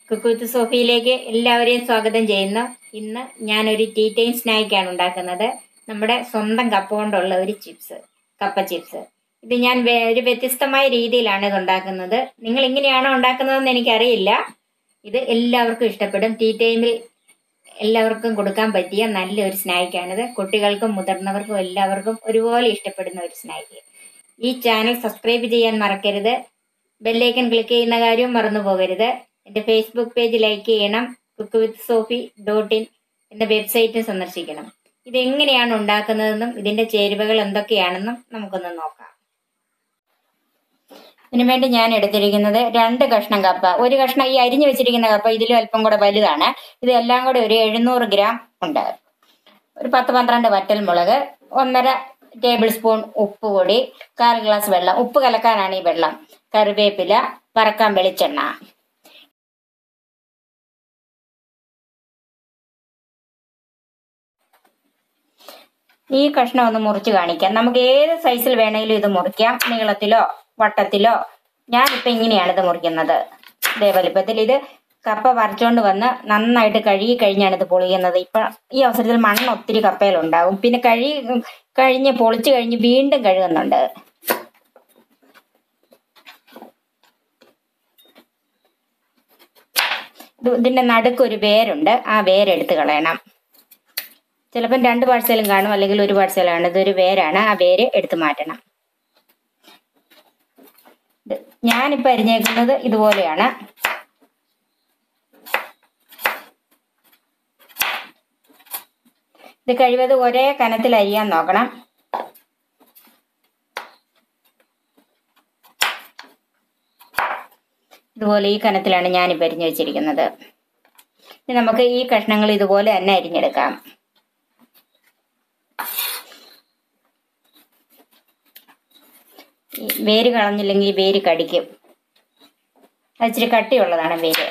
cook with സോഫിയിലേക്ക് എല്ലാവരെയും സ്വാഗതം ചെയ്യുന്നു ഇന്ന് ഞാനൊരു ടീ ടൈം സ്നാക്കാണ് ഉണ്ടാക്കുന്നത് നമ്മുടെ സ്വന്തം കപ്പ കൊണ്ടുള്ള ഒരു ചിപ്സ് കപ്പ ചിപ്സ് ഇത് ഞാൻ വേ- ഒരു വ്യത്യസ്തമായ രീതിയിലാണ് ഇത് ഉണ്ടാക്കുന്നത് നിങ്ങൾ ഇങ്ങനെയാണോ ഉണ്ടാക്കുന്നതെന്ന് എനിക്കറിയില്ല ഇത് എല്ലാവർക്കും ഇഷ്ടപ്പെടും ടീ ടൈമിൽ എല്ലാവർക്കും കൊടുക്കാൻ പറ്റിയ നല്ലൊരു സ്നാക്കാണിത് കുട്ടികൾക്കും മുതിർന്നവർക്കും എല്ലാവർക്കും ഒരുപോലെ ഇഷ്ടപ്പെടുന്ന ഒരു സ്നാക്ക് ഈ ചാനൽ സബ്സ്ക്രൈബ് ചെയ്യാൻ മറക്കരുത് ബെല്ലൈക്കൺ ക്ലിക്ക് ചെയ്യുന്ന കാര്യവും മറന്നു പോകരുത് എൻ്റെ ഫേസ്ബുക്ക് പേജ് ലൈക്ക് ചെയ്യണം cook with Sophie dot in എന്ന വെബ്സൈറ്റ് സന്ദർശിക്കണം ഇതെങ്ങനെയാണ് ഉണ്ടാക്കുന്നതെന്നും ഇതിൻ്റെ ചേരുവകൾ എന്തൊക്കെയാണെന്നും നമുക്കൊന്ന് നോക്കാം ഇതിനു വേണ്ടി ഞാൻ എടുത്തിരിക്കുന്നത് രണ്ട് കഷ്ണം കപ്പ ഒരു കഷ്ണം ഈ അരിഞ്ഞു വെച്ചിരിക്കുന്ന കപ്പ ഇതിലും അല്പം കൂടെ വലുതാണ് ഇത് എല്ലാം കൂടെ ഒരു എഴുന്നൂറ് ഗ്രാം ഉണ്ട് ഒരു പത്ത് പന്ത്രണ്ട് വറ്റൽ മുളക് ഒന്നര ടേബിൾ സ്പൂൺ ഉപ്പ് പൊടി കാൽ ഗ്ലാസ് വെള്ളം ഉപ്പ് കലക്കാനാണ് ഈ വെള്ളം കറിവേപ്പില വറക്കാൻ വെളിച്ചെണ്ണ ഈ കഷ്ണം ഒന്ന് മുറിച്ച് കാണിക്കാം നമുക്ക് ഏത് സൈസിൽ വേണമെങ്കിലും ഇത് മുറിക്കാം നീളത്തിലോ വട്ടത്തിലോ ഞാനിപ്പോൾ ഇങ്ങനെയാണ് ഇത് മുറിക്കുന്നത് ഇതേ വലിപ്പത്തിൽ ഇത് കപ്പ വരച്ചോണ്ട് വന്ന് നന്നായിട്ട് കഴുകി കഴിഞ്ഞാണ് ഇത് പൊളിക്കുന്നത് ഇപ്പൊ ഈ അവസരത്തിൽ മണ്ണ് ഒത്തിരി കപ്പയിലുണ്ടാവും പിന്നെ കഴുകി കഴിഞ്ഞ് പൊളിച്ചു കഴിഞ്ഞ് വീണ്ടും കഴുകുന്നുണ്ട് ഇത് ഇതിന്റെ നടുക്ക് ഒരു വേരുണ്ട് ആ വേരെടുത്ത് കളയണം ചിലപ്പം രണ്ട് പാഴ്സലും കാണും അല്ലെങ്കിൽ ഒരു പാഴ്സലാണ് ഇതൊരു വേരാണ് ആ വേര് എടുത്ത് മാറ്റണം ഇത് ഞാനിപ്പോൾ അരിഞ്ഞേക്കുന്നത് ഇതുപോലെയാണ് ഇത് കഴിവത് ഒരേ കനത്തിൽ അരിയാൻ നോക്കണം ഇതുപോലെ ഈ കനത്തിലാണ് ഞാനിപ്പോൾ അരിഞ്ഞു വെച്ചിരിക്കുന്നത് ഇനി നമുക്ക് ഈ കഷ്ണങ്ങൾ ഇതുപോലെ തന്നെ അരിഞ്ഞെടുക്കാം ഈ വേര് കളഞ്ഞില്ലെങ്കിൽ ഈ വേര് കടിക്കും അത് ഇച്ചിരി കട്ടിയുള്ളതാണ് വേര്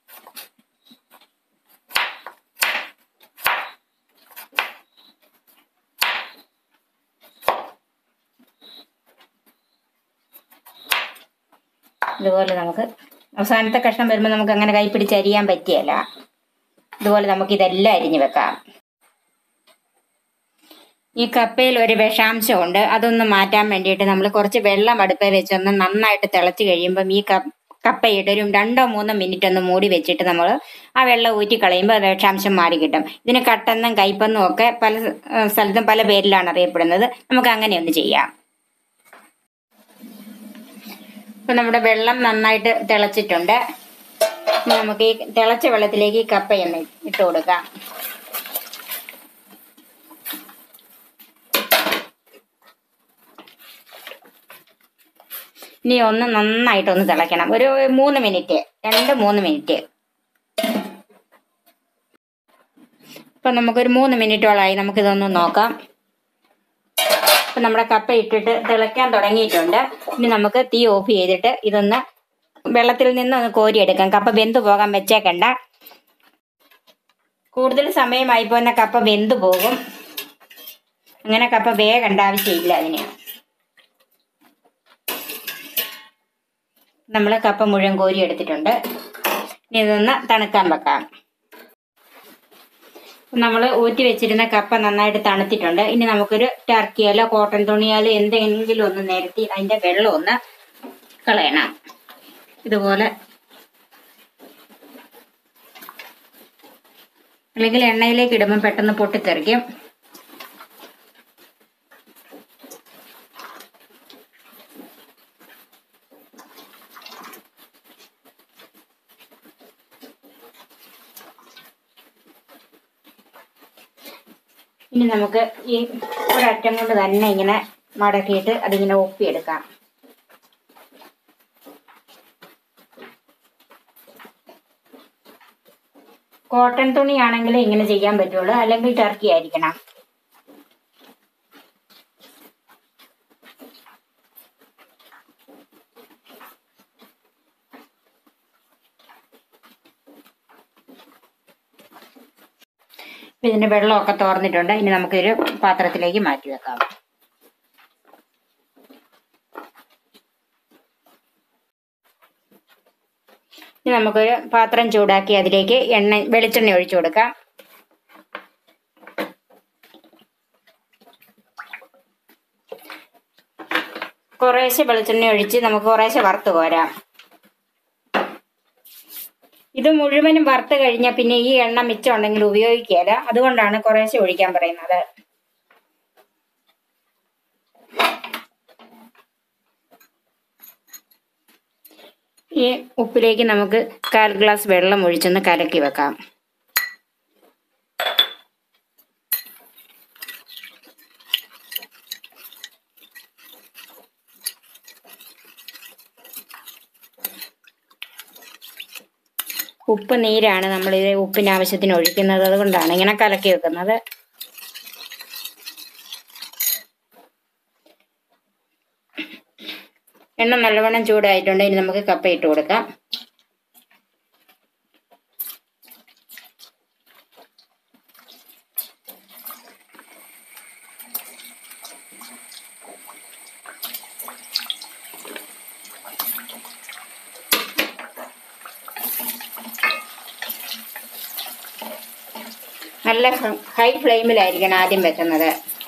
ഇതുപോലെ നമുക്ക് അവസാനത്തെ കഷ്ണം വരുമ്പോൾ നമുക്ക് അങ്ങനെ കൈ പിടിച്ച് അരിയാൻ പറ്റിയല്ല ഇതുപോലെ നമുക്ക് ഇതെല്ലാം അരിഞ്ഞു വെക്കാം ഈ കപ്പയിൽ ഒരു വിഷാംശമുണ്ട് അതൊന്ന് മാറ്റാൻ വേണ്ടിയിട്ട് നമ്മൾ കുറച്ച് വെള്ളം അടുപ്പിൽ വെച്ചൊന്ന് നന്നായിട്ട് തിളച്ച് കഴിയുമ്പം ഈ കപ്പ കപ്പയിട്ട് ഒരു രണ്ടോ മൂന്നോ മിനിറ്റ് ഒന്ന് മൂടി വെച്ചിട്ട് നമ്മൾ ആ വെള്ളം ഊറ്റി കളയുമ്പോൾ ആ വിഷാംശം മാറി കിട്ടും ഇതിന് കട്ടെന്നും കയ്പെന്നും ഒക്കെ പല ഏഹ്, സ്ഥലത്തും പല പേരിലാണ് അറിയപ്പെടുന്നത് നമുക്ക് അങ്ങനെ ഒന്ന് ചെയ്യാം ഇപ്പൊ നമ്മുടെ വെള്ളം നന്നായിട്ട് തിളച്ചിട്ടുണ്ട് ഇനി നമുക്ക് ഈ തിളച്ച വെള്ളത്തിലേക്ക് ഈ കപ്പയൊന്ന് ഇട്ട് കൊടുക്കാം ഇനി ഒന്ന് നന്നായിട്ട് ഒന്ന് തിളയ്ക്കണം ഒരു മൂന്ന് മിനിറ്റ് രണ്ട് മൂന്ന് മിനിറ്റ് ഇപ്പൊ നമുക്കൊരു മൂന്ന് മിനിറ്റോളായി നമുക്കിതൊന്ന് നോക്കാം ഇപ്പൊ നമ്മുടെ കപ്പ ഇട്ടിട്ട് തിളയ്ക്കാൻ തുടങ്ങിയിട്ടുണ്ട് ഇനി നമുക്ക് തീ ഓഫ് ചെയ്തിട്ട് ഇതൊന്ന് വെള്ളത്തിൽ നിന്ന് ഒന്ന് കോരിയെടുക്കാം കപ്പ വെന്ത് പോകാൻ വെച്ചേക്കണ്ട കൂടുതൽ സമയമായി പോകുന്ന കപ്പ വെന്ത് പോകും അങ്ങനെ കപ്പ വേഗണ്ട ആവശ്യമില്ല അതിന് നമ്മൾ കപ്പ മുഴുവൻ കോരി എടുത്തിട്ടുണ്ട് ഇനി ഇതൊന്ന് തണുക്കാൻ വെക്കാം നമ്മൾ ഊറ്റി വെച്ചിരുന്ന കപ്പ നന്നായിട്ട് തണുത്തിട്ടുണ്ട് ഇനി നമുക്കൊരു ടർക്കിയാലോ കോട്ടൺ തുണിയാലോ എന്തെങ്കിലും ഒന്ന് നിരത്തി അതിന്റെ വെള്ളം ഒന്ന് കളയണം ഇതുപോലെ അല്ലെങ്കിൽ എണ്ണയിലേക്ക് ഇടുമ്പോൾ പെട്ടെന്ന് പൊട്ടിത്തെറിക്കും ഇനി നമുക്ക് ഈ ഒരറ്റം കൊണ്ട് തന്നെ ഇങ്ങനെ മടക്കിയിട്ട് അതിങ്ങനെ ഒപ്പിയെടുക്കാം കോട്ടൺ തുണിയാണെങ്കിൽ ഇങ്ങനെ ചെയ്യാൻ പറ്റുള്ളൂ അല്ലെങ്കിൽ ടർക്കി ആയിരിക്കണം ഇപ്പൊ ഇതിന്റെ വെള്ളമൊക്കെ തോർന്നിട്ടുണ്ട് ഇനി നമുക്കൊരു പാത്രത്തിലേക്ക് മാറ്റി വെക്കാം ഇനി നമുക്കൊരു പാത്രം ചൂടാക്കി അതിലേക്ക് എണ്ണ വെളിച്ചെണ്ണ ഒഴിച്ചു കൊടുക്കാം കുറേശ്ശെ വെളിച്ചെണ്ണ ഒഴിച്ച് നമുക്ക് കുറേശ്ശെ വറുത്ത് കോരാം ഇത് മുഴുവനും വറുത്ത് കഴിഞ്ഞാൽ പിന്നെ ഈ എണ്ണ മിച്ചം ഉണ്ടെങ്കിൽ ഉപയോഗിക്കുകയില്ല അതുകൊണ്ടാണ് കുറേശ്ശെ ഒഴിക്കാൻ പറയുന്നത് ഈ ഉപ്പിലേക്ക് നമുക്ക് കാൽ ഗ്ലാസ് വെള്ളം ഒഴിച്ചൊന്ന് കലക്കി വെക്കാം ഉപ്പ് നീരാണ് നമ്മൾ ഇത് ഉപ്പിന് ആവശ്യത്തിന് ഒഴിക്കുന്നത് അതുകൊണ്ടാണ് ഇങ്ങനെ കലക്കി വെക്കുന്നത് എണ്ണ നല്ലവണ്ണം ചൂടായിട്ടുണ്ട് ഇനി നമുക്ക് കപ്പ ഇട്ട് കൊടുക്കാം നല്ല ഹൈ ഫ്ലെയിമിലായിരിക്കണം ആദ്യം വെക്കുന്നത്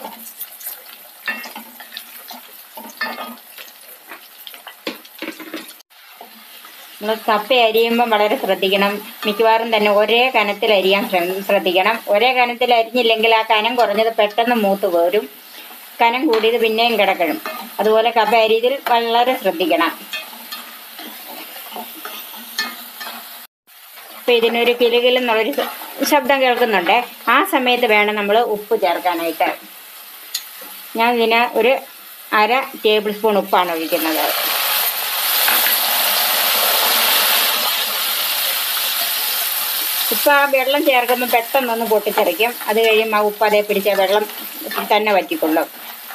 നമ്മൾ കപ്പ അരിയുമ്പം വളരെ ശ്രദ്ധിക്കണം മിക്കവാറും തന്നെ ഒരേ കനത്തിൽ അരിയാൻ ശ്ര- ശ്രദ്ധിക്കണം ഒരേ കനത്തിൽ അരിഞ്ഞില്ലെങ്കിൽ ആ കനം കുറഞ്ഞത് പെട്ടെന്ന് മൂത്ത് പോരും കനം കൂടിയത് പിന്നെയും കിടക്കണം അതുപോലെ കപ്പ അരിയതിൽ വളരെ ശ്രദ്ധിക്കണം ഇപ്പൊ ഇതിനൊരു കിലുകിലെന്നുള്ളൊരു ശ- ശബ്ദം കേൾക്കുന്നുണ്ട് ആ സമയത്ത് വേണം നമ്മൾ ഉപ്പ് ചേർക്കാനായിട്ട് ഞാൻ ഇതിന് ഒരു അര ടേബിൾ സ്പൂൺ ഉപ്പാണ് ഒഴിക്കുന്നത് ഉപ്പ് ആ വെള്ളം ചേർക്കുമ്പോൾ പെട്ടെന്നൊന്ന് പൊട്ടിത്തെറിക്കും അത് കഴിയുമ്പോൾ ആ ഉപ്പ് അതേ പിടിച്ച വെള്ളം തന്നെ വറ്റിക്കൊള്ളും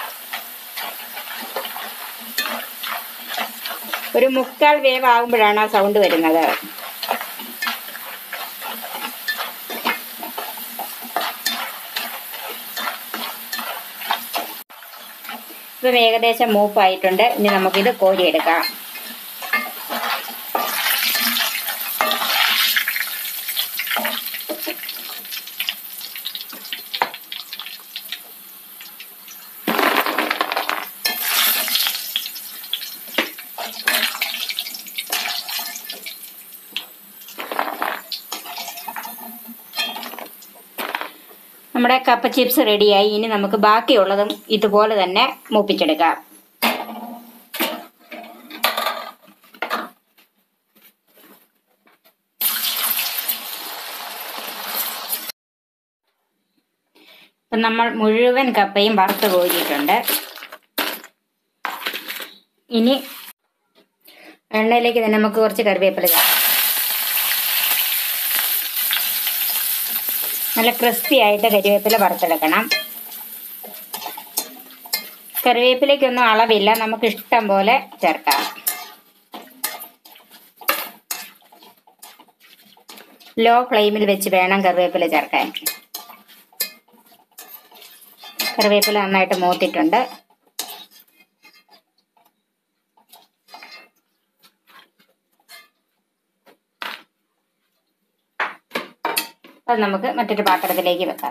ഒരു മുക്കാൽ വേവ് ആകുമ്പോഴാണ് ആ സൗണ്ട് വരുന്നത് ഇപ്പം ഏകദേശം മൂപ്പായിട്ടുണ്ട് ഇനി നമുക്കിത് കോരിയെടുക്കാം നമ്മുടെ കപ്പ ചിപ്സ് റെഡിയായി ഇനി നമുക്ക് ബാക്കിയുള്ളതും ഇതുപോലെ തന്നെ മൂപ്പിച്ചെടുക്കാം ഇപ്പം നമ്മൾ മുഴുവൻ കപ്പയും വറുത്ത് കോരിയിട്ടുണ്ട് ഇനി എണ്ണയിലേക്ക് തന്നെ നമുക്ക് കുറച്ച് കറിവേപ്പില ചേർക്കാം നല്ല ക്രിസ്പി ആയിട്ട് കരിവേപ്പില വറുത്തെടുക്കണം കറിവേപ്പിലേക്കൊന്നും അളവില്ല നമുക്ക് ഇഷ്ടം പോലെ ചേർക്കാം ലോ ഫ്ലെയിമിൽ വെച്ച് വേണം കറിവേപ്പില ചേർക്കാൻ കറിവേപ്പില നന്നായിട്ട് മൂത്തിട്ടുണ്ട് അത് നമുക്ക് മറ്റൊരു പാത്രത്തിലേക്ക് വെക്കാം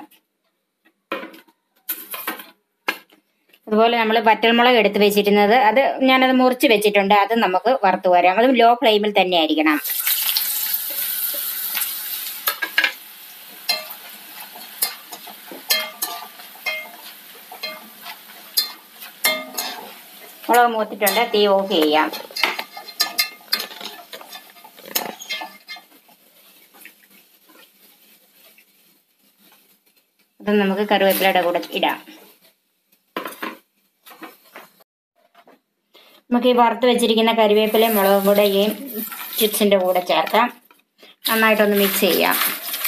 അതുപോലെ നമ്മൾ വറ്റൽമുളക് എടുത്ത് വെച്ചിരുന്നത് അത് ഞാനത് മുറിച്ച് വെച്ചിട്ടുണ്ട് അത് നമുക്ക് വറുത്ത് വരാം അതും ലോ ഫ്ലെയിമിൽ തന്നെ ആയിരിക്കണം മുളക് മൂത്തിട്ടുണ്ട് തീ ഓഫ് ചെയ്യാം അത് നമുക്ക് കറിവേപ്പിലയുടെ കൂടെ ഇടാം നമുക്ക് ഈ വറുത്ത് വെച്ചിരിക്കുന്ന കരിവേപ്പിലയും മുളകും കൂടെ ഈ ചിപ്സിൻ്റെ കൂടെ ചേർക്കാം നന്നായിട്ടൊന്ന് മിക്സ് ചെയ്യാം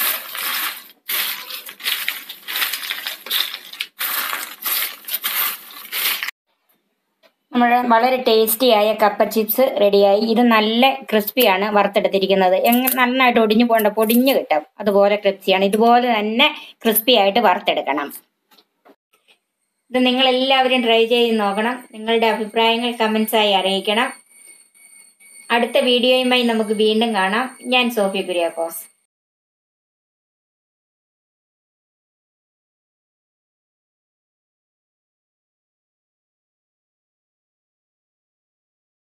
നമ്മൾ വളരെ ടേസ്റ്റിയായ കപ്പ ചിപ്സ് റെഡിയായി ഇത് നല്ല ക്രിസ്പിയാണ് വറുത്തെടുത്തിരിക്കുന്നത് എങ്ങ നന്നായിട്ട് ഒടിഞ്ഞു പോകേണ്ട പൊടിഞ്ഞു കിട്ടും അതുപോലെ ക്രിസ്പിയാണ് ഇതുപോലെ തന്നെ ക്രിസ്പി ആയിട്ട് വറുത്തെടുക്കണം ഇത് നിങ്ങൾ എല്ലാവരും ട്രൈ ചെയ്ത് നോക്കണം നിങ്ങളുടെ അഭിപ്രായങ്ങൾ കമൻസായി അറിയിക്കണം അടുത്ത വീഡിയോയുമായി നമുക്ക് വീണ്ടും കാണാം ഞാൻ സോഫി കുര്യാക്കോസ്